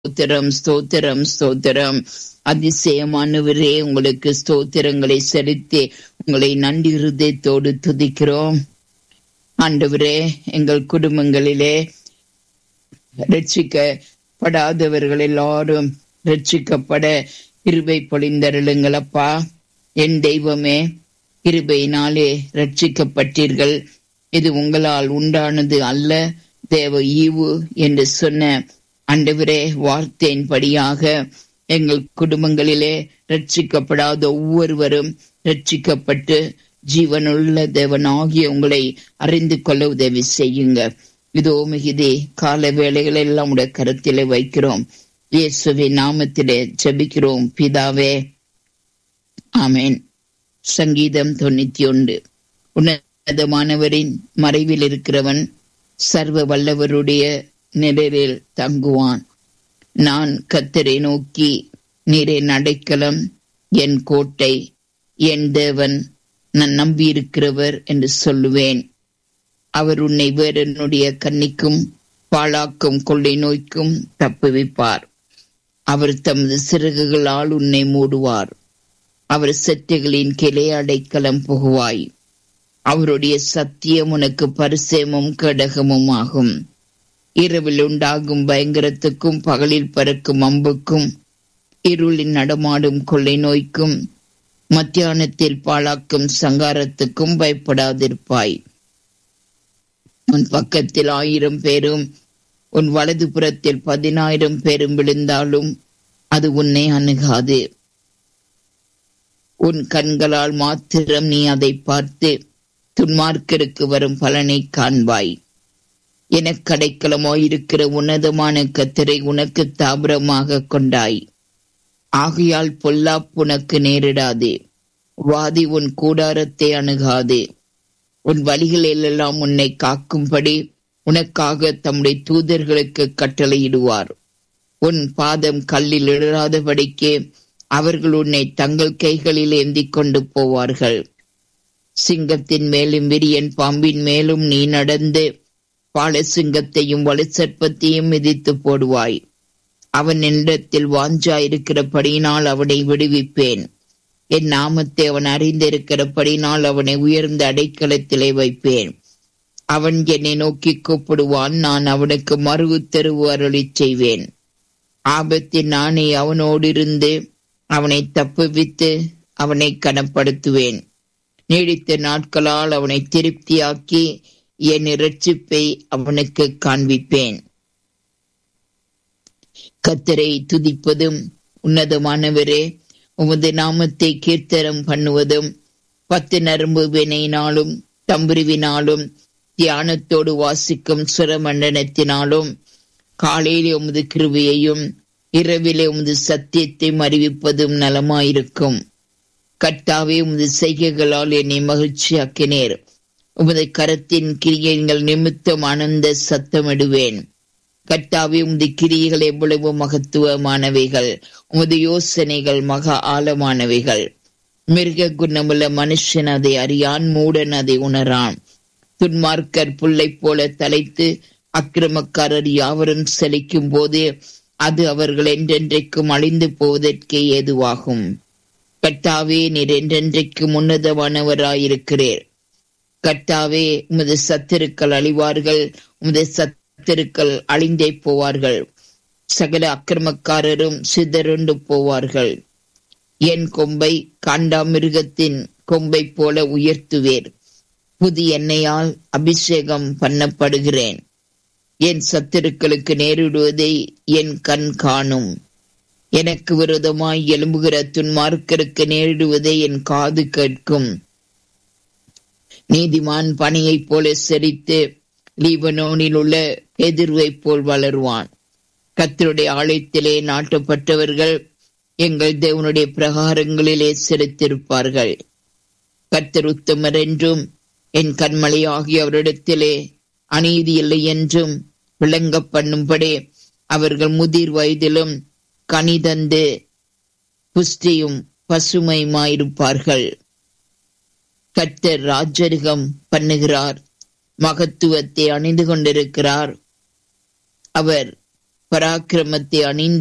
ஸ்தோத்திரம் ஸ்தோத்திரம் ஸ்தோத்திரம் அதிசயமானவரே உங்களுக்கு ஸ்தோத்திரங்களை செலுத்தி உங்களை நன்றி இருதயத்தோடு துதிக்கிறோம் ஆண்டவரே எங்கள் குடும்பங்களிலே ரட்சிக்கப்படாதவர்கள் எல்லாரும் ரட்சிக்கப்பட கிருபை பொழிந்தருளுங்களப்பா என் தெய்வமே கிருபையினாலே ரட்சிக்கப்பட்டீர்கள் இது உங்களால் உண்டானது அல்ல தேவ ஈவு என்று சொன்ன ஆண்டவரே வார்த்தையின்படியாக எங்கள் குடும்பங்களிலே ரட்சிக்கப்படாத ஒவ்வொருவரும் ரட்சிக்கப்பட்டு ஜீவனுள்ள தேவனாகிய உங்களை அறிந்து கொள்ள உதவி செய்யுங்க இதோ மிகுதி கால வேளைகள் எல்லாம் உடைய கருத்திலே வைக்கிறோம் இயேசுவின் நாமத்திலே ஜெபிக்கிறோம் பிதாவே ஆமேன் சங்கீதம் தொண்ணூத்தி ஒன்று உன்னதமானவரின் மறைவில் இருக்கிறவன் சர்வ வல்லவருடைய நிழலில் தங்குவான் நான் கத்தரை நோக்கி நீரே நடைக்கலம் என் கோட்டை என் தேவன் நான் நம்பியிருக்கிறவர் என்று சொல்லுவேன் அவர் உன்னை வேறனுடைய கன்னிக்கும் பாழாக்கும் கொள்ளை நோய்க்கும் தப்புவிப்பார் அவர் தமது சிறகுகளால் உன்னை மூடுவார் அவர் செட்டுகளின் கிளை அடைக்கலம் புகுவாய் அவருடைய சத்தியம் உனக்கு பரிசேமும் கடகமும் ஆகும் இரவில் உண்டாகும் பயங்கரத்துக்கும் பகலில் பறக்கும் அம்புக்கும் இருளின் நடமாடும் கொள்ளை நோய்க்கும் மத்தியானத்தில் பாழாக்கும் சங்காரத்துக்கும் பயப்படாதிருப்பாய் உன் பக்கத்தில் ஆயிரம் பேரும் உன் வலது புறத்தில் பதினாயிரம் பேரும் விழுந்தாலும் அது உன்னை அணுகாது உன் கண்களால் மாத்திரம் நீ அதை பார்த்து துன்மார்க்கருக்கு வரும் பலனை காண்பாய் எனக்கு அடைக்கலமாயிருக்கிற உன்னதமான கத்தரை உனக்கு தாபரமாக கொண்டாய் ஆகையால் பொல்லாப் உனக்கு நேரிடாது வாதி உன் கூடாரத்தை அணுகாது உன் வழிகளிலெல்லாம் உன்னை காக்கும்படி உனக்காக தம்முடைய தூதர்களுக்கு கட்டளையிடுவார் உன் பாதம் கல்லில் இடாதபடிக்கு அவர்கள் உன்னை தங்கள் கைகளில் ஏந்தி கொண்டு போவார்கள் சிங்கத்தின் மேலும் விரியன் பாம்பின் மேலும் நீ நடந்து பால சிங்கத்தையும் வலுசற்பத்தையும் மிதித்து போடுவாய் அவன் என்னிடத்தில் வாஞ்சாயிருக்கிறபடியினால் அவனை விடுவிப்பேன் என் நாமத்தை அவன் அறிந்திருக்கிறபடினால் அவனை உயர்ந்த அடைக்கலத்திலே வைப்பேன் அவன் என்னை நோக்கி கூப்பிடுவான் நான் அவனுக்கு மறு உத்தரவு அருளி செய்வேன் ஆபத்தில் நானே அவனோடு இருந்து அவனை தப்புவித்து அவனை கனப்படுத்துவேன் நீடித்த நாட்களால் அவனை திருப்தியாக்கி என் இரட்சிப்பை அவனுக்கு காண்பிப்பேன் கத்தரை துதிப்பதும் உன்னதமானவரே உமது நாமத்தை கீர்த்தனம் பண்ணுவதும் பத்து நரம்பு வினையினாலும் தம்புருவினாலும் தியானத்தோடு வாசிக்கும் சுரமண்டனத்தினாலும் காலையிலே உமது கிருவியையும் இரவிலே உமது சத்தியத்தையும் அறிவிப்பதும் நலமாயிருக்கும் கர்த்தாவே உமது செய்கைகளால் என்னை மகிழ்ச்சியாக்கினேர் உமது கரத்தின் கிரியைகள் நிமித்தம் ஆனந்த சத்தமிடுவேன் கர்த்தாவே உமது கிரியைகள் எவ்வளவு மகத்துவமானவைகள் உமது யோசனைகள் மகா ஆழமானவைகள் மிருக குணமுள்ள மனுஷன் அதை அறியான் மூடன் அதை உணரான் துன்மார்க்கர் புல்லை போல தலைத்து அக்கிரமக்காரர் யாவரும் செழிக்கும் போது அது அவர்கள் என்றென்றைக்கும் அழிந்து போவதற்கே ஏதுவாகும் கர்த்தாவே நீர் என்றென்றைக்கும் உன்னதமானவராயிருக்கிறீர் கர்த்தாவே உமது சத்துருக்கள் அழிவார்கள் உமது சத்துருக்கள் அழிந்தே போவார்கள் சகல அக்கிரமக்காரரும் சிதறுண்டு போவார்கள் என் கொம்பை காண்டாமிருகத்தின் கொம்பை போல உயர்த்துவேர் புது எண்ணெயால் அபிஷேகம் பண்ணப்படுகிறேன் என் சத்துருக்களுக்கு நேரிடுவதை என் கண் காணும் எனக்கு விரோதமாய் எழும்புகிற துன்மார்க்கருக்கு நேரிடுவதை என் காது கேட்கும் நீதிமான் பணியைப் போல செறித்து லீபனோனில் உள்ள எதிர்வை போல் வளருவான் கத்தருடைய ஆலயத்திலே நாட்டப்பட்டவர்கள் எங்கள் தேவனுடைய பிரகாரங்களிலே செலுத்திருப்பார்கள் கத்தர் உத்தமர் என்றும் என் கண்மலை ஆகிய அவரிடத்திலே அநீதி இல்லை என்றும் விளங்க பண்ணும்படி அவர்கள் முதிர் வயதிலும் கனிதந்து புஷ்டியும் பசுமையுமாயிருப்பார்கள் கர்த்தர் ராஜரிகம் பண்ணுகிறார் மகத்துவத்தை அணிந்து கொண்டிருக்கிறார் அவர் பராக்கிரமத்தை அணிந்து